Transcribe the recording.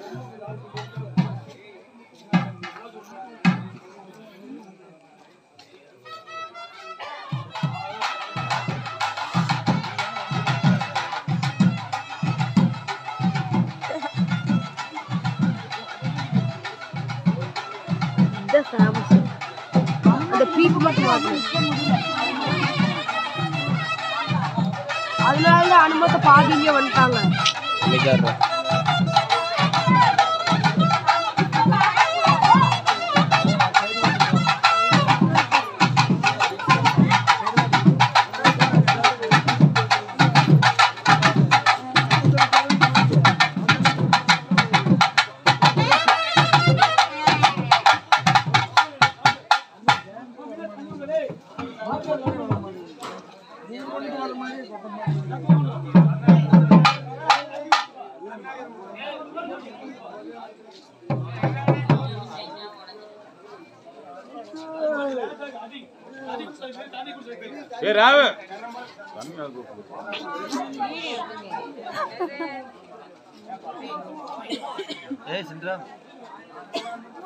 இதுதான் ஃபேமஸ் அந்த பீக்கு மட்டும் மாற்றணும் அதனால தான் அனுமத்தை பாதிங்க வந்துட்டாங்க அமைதியாக ஏ ராவு ஏய் சிந்திரா